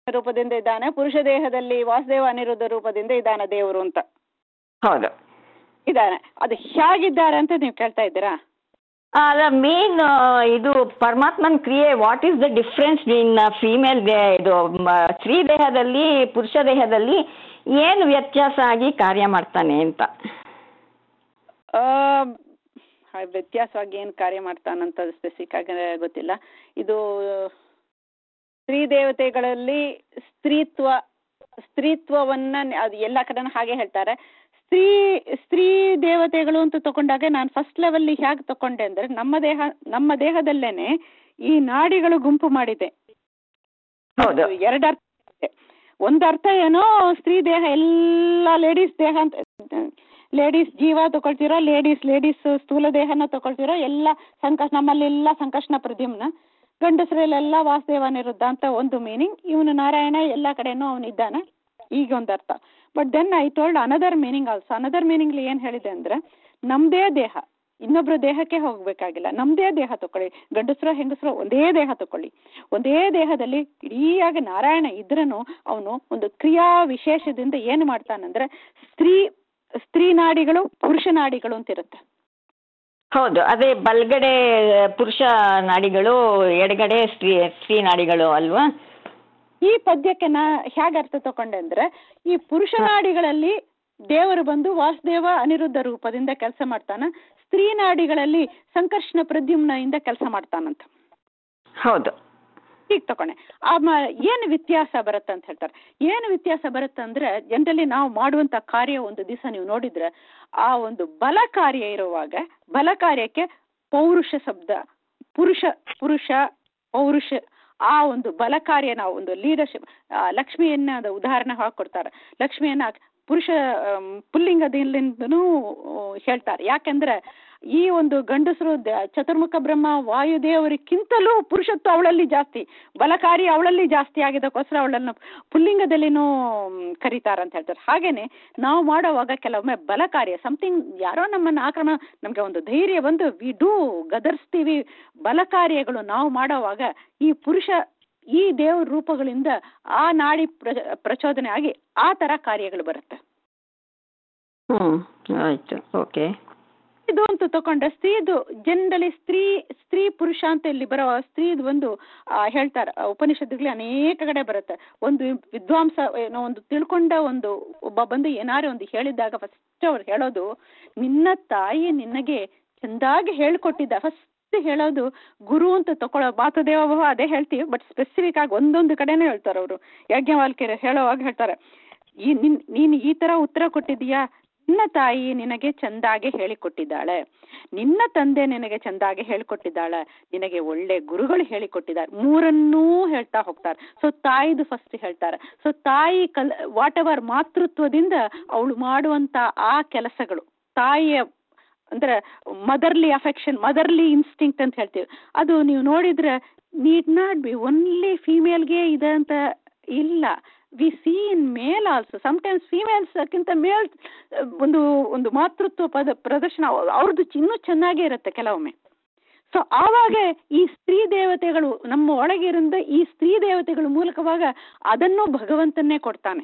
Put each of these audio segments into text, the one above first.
ರೂಪದಿಂದ ಇದ್ದಾನೆ ಪುರುಷ ದೇಹದಲ್ಲಿ ವಾಸುದೇವ ಅನಿರುದ್ಧ ರೂಪದಿಂದ ಇದ್ದಾನೆ ದೇವರು ಅಂತ ಹೌದು ಇದ್ದಾನೆ ಅದು ಹೇಗಿದ್ದಾರೆ ಅಂತ ನೀವು ಕೇಳ್ತಾ ಇದ್ದೀರಾ ಅದ ಮೇನ್ ಇದು ಪರಮಾತ್ಮನ ಕ್ರಿಯೆ what is the difference in female ದೇಹ ಇದು ಮ- ಸ್ತ್ರೀ ದೇಹದಲ್ಲಿ ಪುರುಷ ದೇಹದಲ್ಲಿ ಏನು ವ್ಯತ್ಯಾಸ ಆಗಿ ಕಾರ್ಯ ಮಾಡ್ತಾನೆ ಅಂತ ಆ, ಆ, ವ್ಯತ್ಯಾಸವಾಗಿ ಏನು ಕಾರ್ಯ ಮಾಡ್ತಾನಂತ ಸ್ಪೆಸಿಫಿಕ್ ಆಗಿ ಗೊತ್ತಿಲ್ಲ ಇದು ಸ್ತ್ರೀ ದೇವತೆಗಳಲ್ಲಿ ಸ್ತ್ರೀತ್ವ ಸ್ತ್ರೀತ್ವವನ್ನ ನ- ಅದು ಎಲ್ಲ ಕಡೆನೂ ಹಾಗೆ ಹೇಳ್ತಾರೆ ಸ್ತ್ರೀ ಸ್ತ್ರೀ ದೇವತೆಗಳು ಅಂತ ತಗೊಂಡಾಗ ನಾನು ಫಸ್ಟ್ ಲೆವೆಲ್ ಹೇಗೆ ತಗೊಂಡೆ ಅಂದ್ರೆ ನಮ್ಮ ದೇಹ ನಮ್ಮ ದೇಹದಲ್ಲೇನೆ ಈ ನಾಡಿಗಳು ಗುಂಪು ಮಾಡಿದೆ ಹೌದು ಎರಡು ಅರ್ಥ ಇದೆ ಒಂದು ಅರ್ಥ ಏನೋ ಸ್ತ್ರೀ ದೇಹ ಎಲ್ಲ ಲೇಡೀಸ್ ದೇಹ ಅಂತ ಲೇಡೀಸ್ ಜೀವ ತಗೊಳ್ತಿರೋ ಲೇಡೀಸ್ ಲೇಡೀಸ್ ಸ್ಥೂಲ ದೇಹನ ತಗೊಳ್ತಿರೋ ಎಲ್ಲ ಸಂಕಷ್ಟ ನಮ್ಮಲ್ಲೆಲ್ಲ ಸಂಕಷ್ಟನ ಪ್ರದ್ಯುಮ್ನ ಗಂಡಸರಲ್ಲೆಲ್ಲ ವಾಸುದೇವ ಅನಿರುದ್ಧ ಅಂತ ಒಂದು ಮೀನಿಂಗ್ ಇವನು ನಾರಾಯಣ ಎಲ್ಲ ಕಡೆನೂ ಅವನಿದ್ದಾನೆ ಈಗ ಒಂದು ಅರ್ಥ but then I told another meaning also another ಮೀನಿಂಗ್ಲಿ ಏನು ಹೇಳಿದೆ ಅಂದ್ರೆ ನಮ್ಮದೇ ದೇಹ ಇನ್ನೊಬ್ಬರ ದೇಹಕ್ಕೆ ಹೋಗಬೇಕಾಗಿಲ್ಲ ನಮ್ಮದೇ ದೇಹ ತಗೊಳ್ಳಿ ಗಂಡಸರು ಹೆಂಗಸರು ಒಂದೇ ದೇಹ ತಗೊಳ್ಳಿ ಒಂದೇ ದೇಹದಲ್ಲಿ ಇಡೀಯಾಗಿ ನಾರಾಯಣ ಇದ್ರೂ ಅವನು ಒಂದು ಕ್ರಿಯಾ ವಿಶೇಷದಿಂದ ಏನು ಮಾಡ್ತಾನಂದ್ರೆ ಸ್ತ್ರೀ ಸ್ತ್ರೀ ನಾಡಿಗಳು ಪುರುಷ ನಾಡಿಗಳು ಅಂತ ಇರುತ್ತೆ ಹೌದು ಅದೇ ಬಲ್ಗಡೆ ಪುರುಷ ನಾಡಿಗಳು ಎಡಗಡೆ ಸ್ತ್ರೀ ಸ್ತ್ರೀ ನಾಡಿಗಳು ಅಲ್ವಾ ಈ ಪದ್ಯಕ್ಕೆ ನಾ ಹೇಗೆ ಅರ್ಥ ತಗೊಂಡೆ ಅಂದ್ರೆ ಈ ಪುರುಷ ನಾಡಿಗಳಲ್ಲಿ ದೇವರು ಬಂದು ವಾಸುದೇವ ಅನಿರುದ್ಧ ರೂಪದಿಂದ ಕೆಲಸ ಮಾಡ್ತಾನ ಸ್ತ್ರೀ ನಾಡಿಗಳಲ್ಲಿ ಸಂಕರ್ಷಣ ಪ್ರದ್ಯುಮ್ನೆಯಿಂದ ಕೆಲಸ ಮಾಡ್ತಾನಂತ ಹೌದು ಹೀಗೆ ತಗೊಂಡೆ ಆಮ ಏನು ವ್ಯತ್ಯಾಸ ಬರುತ್ತೆ ಅಂತ ಹೇಳ್ತಾರೆ ಏನು ವ್ಯತ್ಯಾಸ ಬರುತ್ತೆ ಅಂದ್ರೆ ಜನರಲಿ ನಾವು ಮಾಡುವಂತ ಕಾರ್ಯ ಒಂದು ದಿವಸ ನೀವು ನೋಡಿದ್ರೆ ಆ ಒಂದು ಬಲ ಕಾರ್ಯ ಇರುವಾಗ ಬಲ ಕಾರ್ಯಕ್ಕೆ ಪೌರುಷ ಶಬ್ದ ಪುರುಷ ಪುರುಷ ಪೌರುಷ ಆ ಒಂದು ಬಲ ಕಾರ್ಯ ನಾವು ಒಂದು ಲೀಡರ್ಶಿಪ್ ಲಕ್ಷ್ಮಿಯನ್ನ ಅದು ಉದಾಹರಣೆ ಹಾಕೊಡ್ತಾರೆ ಲಕ್ಷ್ಮಿಯನ್ನ ಪುರುಷ ಆಮ್, ಪುಲ್ಲಿಂಗದಿಂದನೂ ಹೇಳ್ತಾರೆ ಯಾಕೆಂದ್ರೆ ಈ ಒಂದು ಗಂಡಸರು ದ- ಚತುರ್ಮುಖ ಬ್ರಹ್ಮ ವಾಯುದೇವರಿಗಿಂತಲೂ ಪುರುಷತ್ವ ಅವಳಲ್ಲಿ ಜಾಸ್ತಿ ಬಲಕಾರಿ ಅವಳಲ್ಲಿ ಜಾಸ್ತಿ ಆಗಿದ್ದಕ್ಕೋಸ್ಕರ ಅವಳನ್ನು ಪುಲ್ಲಿಂಗದಲ್ಲಿನೂ ಮ್, ಕರೀತಾರೆ ಅಂತ ಹೇಳ್ತಾರೆ ಹಾಗೇನೆ ನಾವು ಮಾಡೋವಾಗ ಕೆಲವೊಮ್ಮೆ ಬಲಕಾರ್ಯ ಸಮಥಿಂಗ್ ಯಾರೋ ನಮ್ಮನ್ನು ಆಕ್ರಮಣ ನಮಗೆ ಒಂದು ಧೈರ್ಯ ಬಂದು ವಿ ಡೂ ಗದರ್ಸ್ತೀವಿ ಬಲಕಾರ್ಯಗಳು ನಾವು ಮಾಡೋವಾಗ ಈ ಪುರುಷ ಈ ದೇವ್ರ ರೂಪಗಳಿಂದ ಆ ನಾಡಿ ಪ್ರ ಪ್ರಚೋದನೆ ಆಗಿ ಆ ಥರ ಕಾರ್ಯಗಳು ಬರುತ್ತೆ ಹ್ಞೂ ಆಯಿತು ಓಕೆ ಇದು ಅಂತ ತಕೊಂಡ್ರೆ ಸ್ತ್ರೀದು ಜನರಲಿ ಸ್ತ್ರೀ ಸ್ತ್ರೀ ಪುರುಷ ಅಂತ ಇಲ್ಲಿ ಬರೋ ಸ್ತ್ರೀದು ಒಂದು ಆ, ಹೇಳ್ತಾರೆ ಆ, ಉಪನಿಷತ್ತುಗಳಲ್ಲಿ ಅನೇಕ ಕಡೆ ಬರುತ್ತೆ ಒಂದು ವಿದ್ವಾಂಸ ಏನೋ ಒಂದು ತಿಳ್ಕೊಂಡ ಒಂದು ಒಬ್ಬ ಬಂದು ಏನಾರು ಒಂದು ಹೇಳಿದಾಗ ಫಸ್ಟ್ ಅವ್ರು ಹೇಳೋದು ನಿನ್ನ ತಾಯಿ ನಿನಗೆ ಚೆಂದಾಗಿ ಹೇಳ್ಕೊಟ್ಟಿದ್ದ ಫಸ್ಟ್ ಹೇಳೋದು ಗುರು ಅಂತ ತಗೊಳ್ಳೋ ಮಾತುದೇವ ಅದೇ ಹೇಳ್ತೀವಿ ಬಟ್ ಸ್ಪೆಸಿಫಿಕ್ ಆಗಿ ಒಂದೊಂದು ಕಡೆನೇ ಹೇಳ್ತಾರೆ ಅವರು ಯಾಜ್ಞವಾಲ್ಕ್ಯರು ಹೇಳೋವಾಗ ಹೇಳ್ತಾರೆ ಈ ನಿನ್ ನೀನು ಈ ತರ ಉತ್ತರ ಕೊಟ್ಟಿದೀಯಾ ನಿನ್ನ ತಾಯಿ ನಿನಗೆ ಚಂದಾಗೆ ಹೇಳಿಕೊಟ್ಟಿದ್ದಾಳೆ ನಿನ್ನ ತಂದೆ ನಿನಗೆ ಚಂದಾಗೆ ಹೇಳಿಕೊಟ್ಟಿದ್ದಾಳೆ ನಿನಗೆ ಒಳ್ಳೆ ಗುರುಗಳು ಹೇಳಿಕೊಟ್ಟಿದ್ದಾರೆ ಮೂರನ್ನೂ ಹೇಳ್ತಾ ಹೋಗ್ತಾರೆ ಸೊ ತಾಯಿದು ಫಸ್ಟ್ ಹೇಳ್ತಾರೆ ಸೊ ತಾಯಿ ಕಲ್ ವಾಟ್ ಎವರ್ ಮಾತೃತ್ವದಿಂದ ಅವಳು ಮಾಡುವಂತ ಆ ಕೆಲಸಗಳು ತಾಯಿಯ ಅಂದ್ರೆ ಮದರ್ಲಿ ಅಫೆಕ್ಷನ್ ಮದರ್ಲಿ ಇನ್ಸ್ಟಿಂಕ್ಟ್ ಅಂತ ಹೇಳ್ತೀವಿ ಅದು ನೀವು ನೋಡಿದ್ರೆ ನೀಡ್ ನಾಟ್ ಬಿ ಓನ್ಲಿ ಫೀಮೇಲ್ಗೆ ಇದೆ ಅಂತ ಇಲ್ಲ we see in male also sometimes ಫೀಮೇಲ್ಸ್ಕ್ಕಿಂತ ಮೇಲ್ ಒಂದು ಒಂದು ಮಾತೃತ್ವ ಪದ ಪ್ರದರ್ಶನ ಅವ್ರ್- ಅವ್ರದ್ದು ಇನ್ನೂ ಚೆನ್ನಾಗೇ ಇರುತ್ತೆ ಕೆಲವೊಮ್ಮೆ ಸೊ ಆವಾಗ ಈ ಸ್ತ್ರೀ ದೇವತೆಗಳು ನಮ್ಮ ಒಳಗಿರಿಂದ ಈ ಸ್ತ್ರೀ ದೇವತೆಗಳ ಮೂಲಕವಾಗ ಅದನ್ನು ಭಗವಂತನೇ ಕೊಡ್ತಾನೆ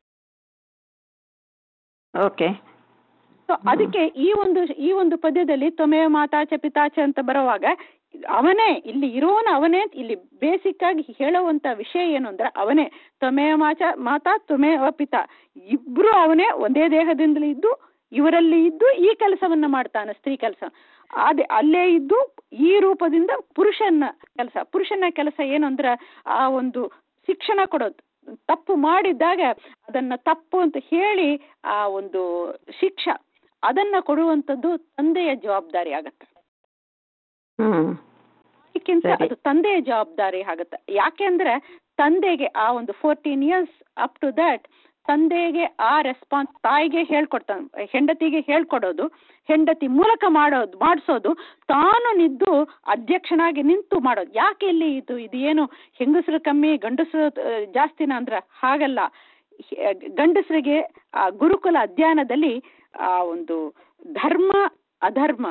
ಓಕೆ ಸೊ ಅದಕ್ಕೆ ಈ ಒಂದು ಈ ಒಂದು ಪದ್ಯದಲ್ಲಿ ತ್ವಮೇವ ಮಾತಾ ಚ ಪಿತಾಚ ಅಂತ ಬರುವಾಗ ಅವನೇ ಇಲ್ಲಿ ಇರೋನು ಅವನೇ ಇಲ್ಲಿ ಬೇಸಿಕ್ ಆಗಿ ಹೇಳುವಂತ ವಿಷಯ ಏನು ಅಂದ್ರೆ ಅವನೇ ತ್ವಮೇವ ಮಾಚ ಮಾತಾ ತ್ವಮೇವ ಪಿತಾ ಇಬ್ರು ಅವನೇ ಒಂದೇ ದೇಹದಿಂದಲೇ ಇದ್ದು ಇವರಲ್ಲಿ ಇದ್ದು ಈ ಕೆಲಸವನ್ನ ಮಾಡ್ತಾನೆ ಸ್ತ್ರೀ ಕೆಲಸ ಅದೇ ಅಲ್ಲೇ ಇದ್ದು ಈ ರೂಪದಿಂದ ಪುರುಷನ ಕೆಲಸ ಪುರುಷನ ಕೆಲಸ ಏನು ಅಂದ್ರೆ ಆ ಒಂದು ಶಿಕ್ಷಣ ಕೊಡೋದು ತಪ್ಪು ಮಾಡಿದ್ದಾಗ ಅದನ್ನ ತಪ್ಪು ಅಂತ ಹೇಳಿ ಆ ಒಂದು ಶಿಕ್ಷಾ ಅದನ್ನ ಕೊಡುವಂಥದ್ದು ತಂದೆಯ ಜವಾಬ್ದಾರಿ ಆಗತ್ತೆ ಹ್ಞೂ ಅದಕ್ಕಿಂತ ಸರಿ. ಅದು ತಂದೆಯ ಜವಾಬ್ದಾರಿ ಆಗುತ್ತೆ ಯಾಕೆಂದ್ರೆ ತಂದೆಗೆ ಆ ಒಂದು fourteen years up to that ತಂದೆಗೆ ಆ ರೆಸ್ಪಾನ್ಸ್ ತಾಯಿಗೆ ಹೇಳ್ಕೊಡ್ತಾನೆ ಹೆಂಡತಿಗೆ ಹೇಳ್ಕೊಡೋದು ಹೆಂಡತಿ ಮೂಲಕ ಮಾಡೋದು ಮಾಡಿಸೋದು ತಾನು ನಿದ್ದು ಅಧ್ಯಕ್ಷನಾಗಿ ನಿಂತು ಮಾಡೋದು ಯಾಕೆ ಇಲ್ಲಿ ಇದು ಇದು ಏನು ಹೆಂಗಸರು ಕಮ್ಮಿ ಗಂಡಸರು ಆ, ಜಾಸ್ತಿನ ಅಂದ್ರೆ ಹಾಗಲ್ಲ ಹೆ- ಗಂಡಸರಿಗೆ ಆ ಗುರುಕುಲ ಅಧ್ಯಯನದಲ್ಲಿ ಆ ಒಂದು ಧರ್ಮ ಅಧರ್ಮ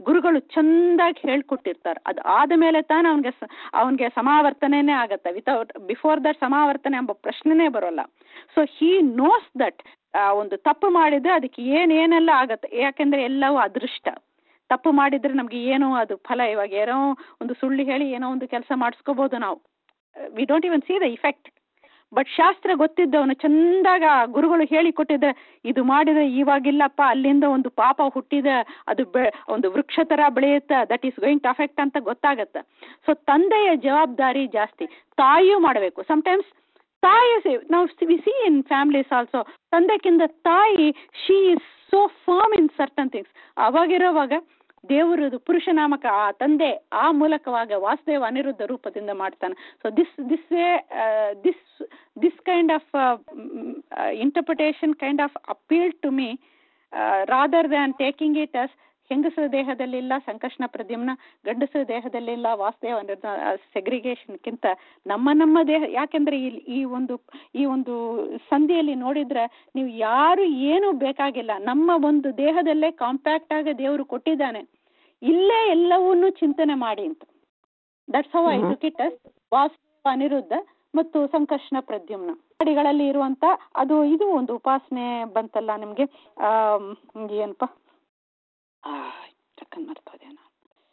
ಗುರುಗಳು ಚಂದಾಗಿ ಹೇಳ್ಕೊಟ್ಟಿರ್ತಾರೆ ಅದು ಆದಮೇಲೆ ತಾನೇ ಅವನಿಗೆ ಅವನಿಗೆ ಸಮಾವರ್ತನೆನೇ ಆಗತ್ತೆ ವಿತೌಟ್ ಬಿಫೋರ್ ದಟ್ ಸಮಾವರ್ತನೆ ಎಂಬ ಪ್ರಶ್ನೆನೇ ಬರೋಲ್ಲ ಸೊ ಹೀ ನೋಸ್ ದಟ್ ಒಂದು ತಪ್ಪು ಮಾಡಿದ್ರೆ ಅದಕ್ಕೆ ಏನೇನೆಲ್ಲ ಆಗತ್ತೆ ಯಾಕೆಂದ್ರೆ ಎಲ್ಲವೂ ಅದೃಷ್ಟ ತಪ್ಪು ಮಾಡಿದ್ರೆ ನಮ್ಗೆ ಏನೋ ಅದು ಫಲ ಇವಾಗ ಏನೋ ಒಂದು ಸುಳ್ಳು ಹೇಳಿ ಏನೋ ಒಂದು ಕೆಲಸ ಮಾಡಿಸ್ಕೋಬಹುದು ನಾವು we don't even see the effect but ಶಾಸ್ತ್ರ ಗೊತ್ತಿದ್ದವನು ಚಂದಾಗ ಗುರುಗಳು ಹೇಳಿ ಕೊಟ್ಟಿದ್ರೆ ಇದು ಮಾಡಿದ್ರೆ ಇವಾಗಿಲ್ಲಪ್ಪ ಅಲ್ಲಿಂದ ಒಂದು ಪಾಪ ಹುಟ್ಟಿದ ಅದು ಬೆ ಒಂದು ವೃಕ್ಷ ಥರ ಬೆಳೆಯುತ್ತೆ that is going to affect ಅಂತ ಗೊತ್ತಾಗತ್ತೆ ಸೊ ತಂದೆಯ ಜವಾಬ್ದಾರಿ ಜಾಸ್ತಿ ತಾಯಿಯೂ ಮಾಡಬೇಕು ಸಮಟೈಮ್ಸ್ ತಾಯಿ ಸಿ ನಾವು we see in families also ತಂದೆಕ್ಕಿಂತ ತಾಯಿ she is so firm in certain things ಅವಾಗಿರೋವಾಗ ದೇವರದು ಪುರುಷ ನಾಮಕ ಆ ತಂದೆ ಆ ಮೂಲಕವಾಗ ವಾಸುದೇವ ಅನಿರುದ್ಧ ರೂಪದಿಂದ ಮಾಡ್ತಾನೆ so this this way this this kind of interpretation kind of appeal to me rather than taking it as ಹೆಂಗಸರ ದೇಹದಲ್ಲಿಲ್ಲ ಸಂಕಷ್ಣ ಪ್ರದ್ಯುಮ್ನ ಗಂಡಸರ ದೇಹದಲ್ಲಿಲ್ಲ ವಾಸುದೇವ ಅನಿರುದ್ಧ ಸೆಗ್ರಿಗೇಷನ್ಕ್ಕಿಂತ ನಮ್ಮ ನಮ್ಮ ದೇಹ ಯಾಕೆಂದ್ರೆ ಈ ಈ ಒಂದು ಈ ಒಂದು ಸಂಧಿಯಲ್ಲಿ ನೋಡಿದ್ರೆ ನೀವು ಯಾರು ಏನೂ ಬೇಕಾಗಿಲ್ಲ ನಮ್ಮ ಒಂದು ದೇಹದಲ್ಲೇ ಕಾಂಪ್ಯಾಕ್ಟ್ ಆಗಿ ದೇವರು ಕೊಟ್ಟಿದ್ದಾನೆ ಇಲ್ಲೇ ಎಲ್ಲವನ್ನೂ ಚಿಂತನೆ ಮಾಡಿ ಅಂತ that's how I took it as Vasudeva Aniruddha ಮತ್ತು ಸಂಕರ್ಷಣ ಪ್ರದ್ಯುಮ್ನ ಗಾಡಿಗಳಲ್ಲಿ ಇರುವಂತ ಅದು ಇದು ಒಂದು ಉಪಾಸನೆ ಬಂತಲ್ಲ ನಿಮಗೆ ಏನಪ್ಪ ಟಕ್ಕನ್ ಮರ್ತೋದೆ ನಾನು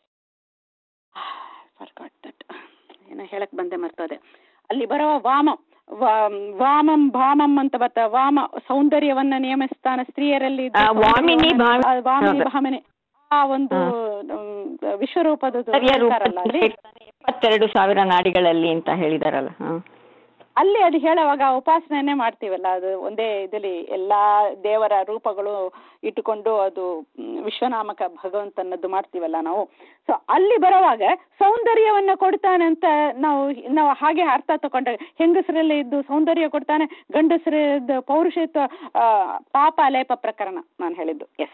ಫರ್ಗಾಟ್ ದಟ್ ಏನೋ ಹೇಳಕ್ ಬಂದೆ ಮರ್ತೋದೆ ಅಲ್ಲಿ ಬರುವ ವಾಮ ವಾಮಂ ಭಾಮಂ ಅಂತ ಬರ್ತ ವಾಮ ಸೌಂದರ್ಯವನ್ನ ನೇಮಿಸ್ತಾನ ಸ್ತ್ರೀಯರಲ್ಲಿ ವಾಮಿನಿ ವಾಮಿನಿ ಭಾಮನೆ ಆ ಒಂದು ವಿಶ್ವರೂಪದ ಇಪ್ಪತ್ತೆರಡು ಸಾವಿರ ನಾಡಿಗಳಲ್ಲಿ ಅಂತ ಹೇಳಿದಾರಲ್ಲ ಅಲ್ಲಿ ಅದು ಹೇಳುವಾಗ ಉಪಾಸನೆನೇ ಮಾಡ್ತೀವಲ್ಲ ಅದು ಒಂದೇ ಇದರಲ್ಲಿ ಎಲ್ಲಾ ದೇವರ ರೂಪಗಳು ಇಟ್ಟುಕೊಂಡು ಅದು ವಿಶ್ವನಾಮಕ ಭಗವಂತನದ್ದು ಮಾಡ್ತೀವಲ್ಲ ನಾವು ಸೊ ಅಲ್ಲಿ ಬರುವಾಗ ಸೌಂದರ್ಯವನ್ನ ಕೊಡ್ತಾನೆ ಅಂತ ನಾವು ನಾವು ಹಾಗೆ ಅರ್ಥ ತಗೊಂಡ್ರೆ ಹೆಂಗಸರಲ್ಲಿ ಇದ್ದು ಸೌಂದರ್ಯ ಕೊಡ್ತಾನೆ ಗಂಡಸರದ್ದು ಪೌರುಷತ್ವ ಪಾಪ ಲೇಪ ಪ್ರಕರಣ ನಾನು ಹೇಳಿದ್ದು ಎಸ್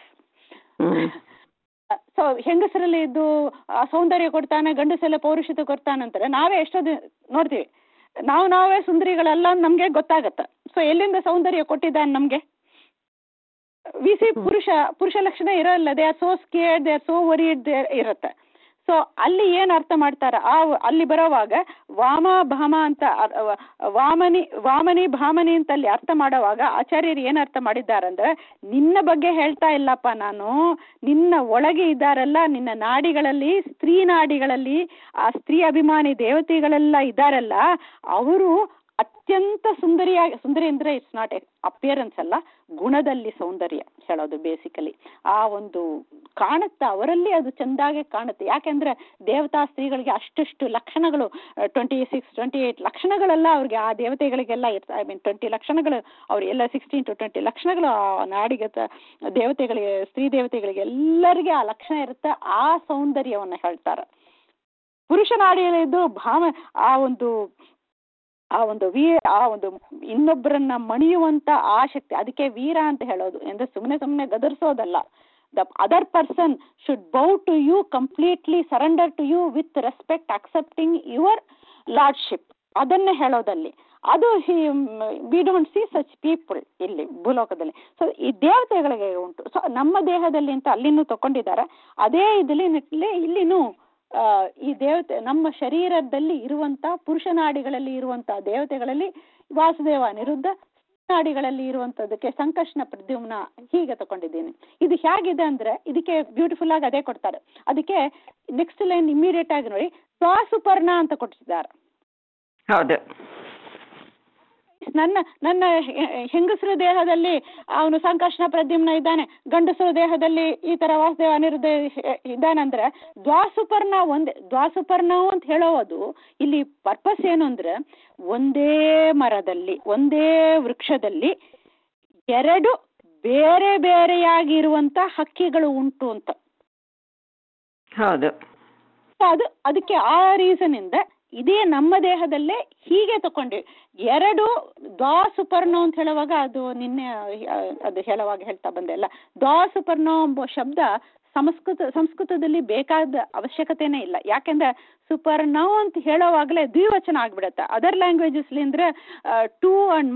ಸೊ ಹೆಂಗಸರಲ್ಲಿ ಇದ್ದು ಸೌಂದರ್ಯ ಕೊಡ್ತಾನೆ ಗಂಡಸೆಲ್ಲ ಪೌರುಷತ್ವ ಕೊಡ್ತಾನಂತಾರೆ ನಾವೇ ಎಷ್ಟೊಂದು ನೋಡ್ತೀವಿ ನಾವು ನಾವೇ ಸುಂದರಿಗಳಲ್ಲ ನಮಗೆ ಗೊತ್ತಾಗತ್ತೆ ಸೊ ಎಲ್ಲಿಂದ ಸೌಂದರ್ಯ ಕೊಟ್ಟಿದ್ದಾನೆ ನಮಗೆ ವಿ ಸಿ ಪುರುಷ ಪುರುಷ ಲಕ್ಷಣ ಇರೋಲ್ಲ they are so scared they are so worried ಇರುತ್ತೆ ಸೊ ಅಲ್ಲಿ ಏನು ಅರ್ಥ ಮಾಡ್ತಾರೆ ಆ ಅಲ್ಲಿ ಬರೋವಾಗ ವಾಮ ಭಾಮ ಅಂತ ವಾಮನಿ ವಾಮನಿ ಭಾಮನಿ ಅಂತ ಅಲ್ಲಿ ಅರ್ಥ ಮಾಡೋವಾಗ ಆಚಾರ್ಯರು ಏನು ಅರ್ಥ ಮಾಡಿದ್ದಾರಂದ್ರೆ ನಿನ್ನ ಬಗ್ಗೆ ಹೇಳ್ತಾ ಇಲ್ಲಪ್ಪ ನಾನು ನಿನ್ನ ಒಳಗೆ ಇದ್ದಾರಲ್ಲ ನಿನ್ನ ನಾಡಿಗಳಲ್ಲಿ ಸ್ತ್ರೀ ನಾಡಿಗಳಲ್ಲಿ ಆ ಸ್ತ್ರೀ ಅಭಿಮಾನಿ ದೇವತೆಗಳೆಲ್ಲ ಇದ್ದಾರಲ್ಲ ಅವರು ಅತ್ಯಂತ ಸುಂದರಿಯಾಗಿ ಸುಂದರಿ ಅಂದರೆ ಇಟ್ಸ್ ನಾಟ್ ಅಪಿಯರೆನ್ಸ್ ಅಲ್ಲ ಗುಣದಲ್ಲಿ ಸೌಂದರ್ಯ ಹೇಳೋದು ಬೇಸಿಕಲಿ ಆ ಒಂದು ಕಾಣುತ್ತೆ ಅವರಲ್ಲಿ ಅದು ಚೆಂದಾಗೆ ಕಾಣುತ್ತೆ ಯಾಕೆಂದ್ರೆ ದೇವತಾ ಸ್ತ್ರೀಗಳಿಗೆ ಅಷ್ಟಷ್ಟು ಲಕ್ಷಣಗಳು ಟ್ವೆಂಟಿ ಸಿಕ್ಸ್ ಟ್ವೆಂಟಿ ಏಯ್ಟ್ ಲಕ್ಷಣಗಳೆಲ್ಲ ಅವ್ರಿಗೆ ಆ ದೇವತೆಗಳಿಗೆಲ್ಲ ಇರ್ತ ಐ ಮೀನ್ ಟ್ವೆಂಟಿ ಲಕ್ಷಣಗಳು ಅವ್ರು ಎಲ್ಲ ಸಿಕ್ಸ್ಟೀನ್ ಟು ಟ್ವೆಂಟಿ ಲಕ್ಷಣಗಳು ಆ ನಾಡಿಗೆ ದೇವತೆಗಳಿಗೆ ಸ್ತ್ರೀ ದೇವತೆಗಳಿಗೆ ಎಲ್ಲರಿಗೆ ಆ ಲಕ್ಷಣ ಇರುತ್ತೆ ಆ ಸೌಂದರ್ಯವನ್ನು ಹೇಳ್ತಾರೆ ಪುರುಷ ನಾಡಿಯಲ್ಲಿದ್ದು ಭಾವ ಆ ಒಂದು ಆ ಒಂದು ವೀ ಆ ಒಂದು ಇನ್ನೊಬ್ಬರನ್ನ ಮಣಿಯುವಂತ ಆಸಕ್ತಿ ಅದಕ್ಕೆ ವೀರ ಅಂತ ಹೇಳೋದು ಅಂದ್ರೆ ಸುಮ್ಮನೆ ಸುಮ್ಮನೆ ಗದರ್ಸೋದಲ್ಲ the other person should bow to you completely surrender to you with respect accepting your lordship ಅದನ್ನೇ ಹೇಳೋದಲ್ಲಿ ಅದು we don't see such people ಇಲ್ಲಿ ಭೂಲೋಕದಲ್ಲಿ ಸೊ ಈ ದೇವತೆಗಳಿಗೆ ಉಂಟು ಸೊ ನಮ್ಮ ದೇಹದಲ್ಲಿ ಅಂತ ಅಲ್ಲಿನೂ ತಗೊಂಡಿದ್ದಾರೆ ಅದೇ ಇದರಲ್ಲಿ ಇಲ್ಲಿನೂ ಈ ದೇವತೆ ನಮ್ಮ ಶರೀರದಲ್ಲಿ ಇರುವಂತ ಪುರುಷ ನಾಡಿಗಳಲ್ಲಿ ಇರುವಂತ ದೇವತೆಗಳಲ್ಲಿ ವಾಸುದೇವ ಅನಿರುದ್ಧ ನಾಡಿಗಳಲ್ಲಿ ಇರುವಂತದಕ್ಕೆ ಸಂಕಷ್ಣ ಪ್ರದ್ಯುಮ್ನ ಹೀಗೆ ತಗೊಂಡಿದ್ದೀನಿ ಇದು ಹೇಗಿದೆ ಅಂದ್ರೆ ಇದಕ್ಕೆ ಬ್ಯೂಟಿಫುಲ್ ಆಗಿ ಅದೇ ಕೊಡ್ತಾರೆ ಅದಕ್ಕೆ ನೆಕ್ಸ್ಟ್ ಲೈನ್ ಇಮಿಡಿಯೇಟ್ ಆಗಿ ನೋಡಿ ಸ್ವಾಸುಪರ್ಣ ಅಂತ ಕೊಟ್ಟಿದ್ದಾರೆ ಹೌದು ನನ್ನ ನನ್ನ ಹೆಂಗಸರ ದೇಹದಲ್ಲಿ ಅವನು ಸಂಕರ್ಷಣ ಪ್ರದ್ಯುಮ್ನ ಇದ್ದಾನೆ ಗಂಡಸರ ದೇಹದಲ್ಲಿ ಈ ತರ ವಾಸುದೇವ ಅನಿರುದ್ಧ ಇದ್ದಾನಂದ್ರೆ ದ್ವಾಸುಪರ್ಣ ಒಂದೇ ದ್ವಾಸುಪರ್ಣ ಅಂತ ಹೇಳೋದು ಇಲ್ಲಿ ಪರ್ಪಸ್ ಏನು ಅಂದ್ರೆ ಒಂದೇ ಮರದಲ್ಲಿ ಒಂದೇ ವೃಕ್ಷದಲ್ಲಿ ಎರಡು ಬೇರೆ ಬೇರೆಯಾಗಿರುವಂತ ಹಕ್ಕಿಗಳು ಉಂಟು ಅಂತ ಹೌದು ಅದು ಅದಕ್ಕೆ ಆ ರೀಸನ್ ಇಂದ ಇದೇ ನಮ್ಮ ದೇಹದಲ್ಲೇ ಹೀಗೆ ತಕೊಂಡ್ವಿ ಎರಡು ದ್ವಾಸುಪರ್ಣ ಅಂತ ಹೇಳುವಾಗ ಅದು ನಿನ್ನೆ ಅದು ಹೇಳುವಾಗ ಹೇಳ್ತಾ ಬಂದೆ ಅಲ್ಲ ದ್ವಾಸುಪರ್ಣ ಎಂಬ ಶಬ್ದ ಸಂಸ್ಕೃತ ಸಂಸ್ಕೃತದಲ್ಲಿ ಬೇಕಾದ ಅವಶ್ಯಕತೆನೇ ಇಲ್ಲ ಯಾಕೆಂದ್ರೆ ಸುಪರ್ಣ ಅಂತ ಹೇಳೋವಾಗಲೇ ದ್ವಿವಚನ ಆಗ್ಬಿಡತ್ತೆ ಅದರ್ ಲ್ಯಾಂಗ್ವೇಜಸ್ಲಿ ಅಂದ್ರೆ ಟೂ ಅಂಡ್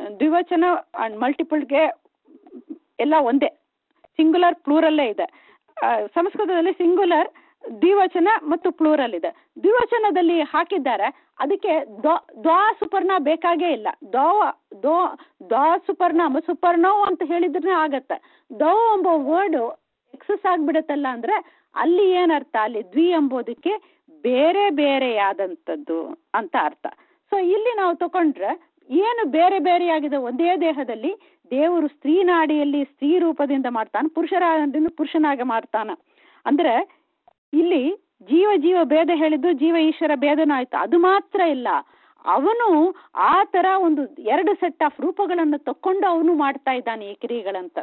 ದ್ವಿವಚನ ಅಂಡ್ ಮಲ್ಟಿಪಲ್ಗೆ ಎಲ್ಲ ಒಂದೇ ಸಿಂಗುಲರ್ ಪ್ಲೂರಲ್ಲೇ ಇದೆ ಆ, ಸಂಸ್ಕೃತದಲ್ಲಿ ಸಿಂಗುಲರ್ ದ್ವಿವಚನ ಮತ್ತು ಪ್ಲೂರಲ್ ಇದೆ ದ್ವಿವಚನದಲ್ಲಿ ಹಾಕಿದ್ದಾರೆ ಅದಕ್ಕೆ ದ್ವ- ದ್ವಾ ಸುಪರ್ಣ ಬೇಕಾಗೇ ಇಲ್ಲ ದೋವ ದೋ ದ್ವಾ ಸುಪರ್ಣ ಸುಪರ್ಣೋ ಅಂತ ಹೇಳಿದ್ರೆ ಆಗತ್ತೆ ದೋ ಎಂಬ ವರ್ಡ್ ಎಕ್ಸಸ್ ಆಗ್ಬಿಡತ್ತಲ್ಲ ಅಂದ್ರೆ ಅಲ್ಲಿ ಏನರ್ಥ ಅಲ್ಲಿ ದ್ವಿ ಎಂಬುದಕ್ಕೆ ಬೇರೆ ಬೇರೆಯಾದಂಥದ್ದು ಅಂತ ಅರ್ಥ ಸೊ ಇಲ್ಲಿ ನಾವು ತಗೊಂಡ್ರೆ ಏನು ಬೇರೆ ಬೇರೆಯಾಗಿದೆ ಒಂದೇ ದೇಹದಲ್ಲಿ ದೇವರು ಸ್ತ್ರೀ ನಾಡಿಯಲ್ಲಿ ಸ್ತ್ರೀ ರೂಪದಿಂದ ಮಾಡ್ತಾನೆ ಪುರುಷರಾದಿಂದ ಪುರುಷನಾಗಿ ಮಾಡ್ತಾನ ಅಂದ್ರೆ ಇಲ್ಲಿ ಜೀವ ಜೀವ ಭೇದ ಹೇಳಿದ್ದು ಜೀವ ಈಶ್ವರ ಭೇದನ ಆಯ್ತು ಅದು ಮಾತ್ರ ಇಲ್ಲ ಅವನು ಆ ತರ ಒಂದು ಎರಡು ಸೆಟ್ ಆಫ್ ರೂಪಗಳನ್ನು ತಕೊಂಡು ಅವನು ಮಾಡ್ತಾ ಇದ್ದಾನೆ ಈ ಕ್ರಿಯೆಗಳಂತ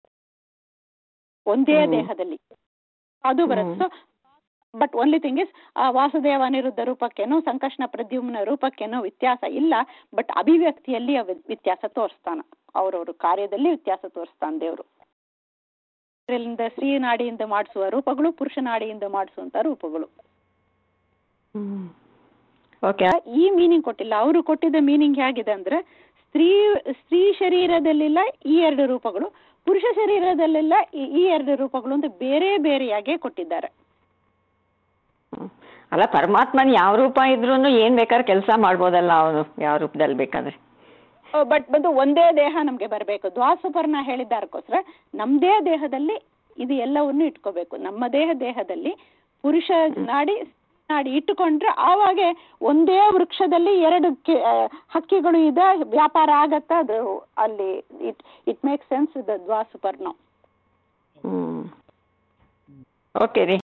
ಒಂದೇ ಹ್ಮ್. ದೇಹದಲ್ಲಿ ಅದು ಬರುತ್ತೆ hmm. So but only thing is Vasudeva Aniruddha ರೂಪಕ್ಕೇನೋ ಸಂಕಷ್ಣ ಪ್ರದ್ಯುಮ್ನ ರೂಪಕ್ಕೇನೋ ವ್ಯತ್ಯಾಸ ಇಲ್ಲ ಬಟ್ ಅಭಿವ್ಯಕ್ತಿಯಲ್ಲಿ ಆ ವ್ಯ- ವ್ಯತ್ಯಾಸ ತೋರಿಸ್ತಾನ ಅವ್ರವ್ರ ಕಾರ್ಯದಲ್ಲಿ ವ್ಯತ್ಯಾಸ ತೋರಿಸ್ತಾನೆ ದೇವರು ಇದರಿಂದ ಸ್ತ್ರೀ ನಾಡಿಯಿಂದ ಮಾಡಿಸುವ ರೂಪಗಳು ಪುರುಷ ನಾಡಿಯಿಂದ ಮಾಡಿಸುವಂತ ರೂಪಗಳು ಓಕೆ ಈ ಮೀನಿಂಗ್ ಕೊಟ್ಟಿಲ್ಲ ಅವರು ಕೊಟ್ಟಿದ್ದ ಮೀನಿಂಗ್ ಹೇಗಿದೆ ಅಂದ್ರೆ ಸ್ತ್ರೀ ಸ್ತ್ರೀ ಶರೀರದಲ್ಲಿಲ್ಲ ಈ ಎರಡು ರೂಪಗಳು ಪುರುಷ ಶರೀರದಲ್ಲೆಲ್ಲ ಈ- ಈ ಎರಡು ರೂಪಗಳು ಅಂತ ಬೇರೆ ಬೇರೆಯಾಗೇ ಕೊಟ್ಟಿದ್ದಾರೆ ಹ್ಮ್. ಅಲ್ಲ ಪರಮಾತ್ಮನ್ ಯಾವ ರೂಪ ಇದ್ರೂ ಏನ್ ಬೇಕಾದ್ರೆ ಕೆಲಸ ಮಾಡ್ಬೋದಲ್ಲ ಅವನು ಯಾವ ರೂಪದಲ್ಲಿ ಬೇಕಾದ್ರೆ ಬಟ್ ಬಂದು ಒಂದೇ ದೇಹ ನಮ್ಗೆ ಬರಬೇಕು ದ್ವಾಸುಪರ್ಣ ಹೇಳಿದ್ದಾರಕ್ಕೋಸ್ಕರ ನಮ್ದೇ ದೇಹದಲ್ಲಿ ಇದು ಎಲ್ಲವನ್ನು ಇಟ್ಕೋಬೇಕು ನಮ್ಮ ದೇಹ ದೇಹದಲ್ಲಿ ಪುರುಷ ನಾಡಿ ಸ್ತ್ರೀ ನಾಡಿ ಇಟ್ಟುಕೊಂಡ್ರೆ ಆವಾಗ ಒಂದೇ ವೃಕ್ಷದಲ್ಲಿ ಎರಡು ಕಿ- ಆ, ಹಕ್ಕಿಗಳು ಇದೆ ವ್ಯಾಪಾರ ಆಗತ್ತ ಅದು ಅಲ್ಲಿ it it make sense the ದ್ವಾಸುಪರ್ಣ ಹ್ಮ್ ಓಕೆ ರೀ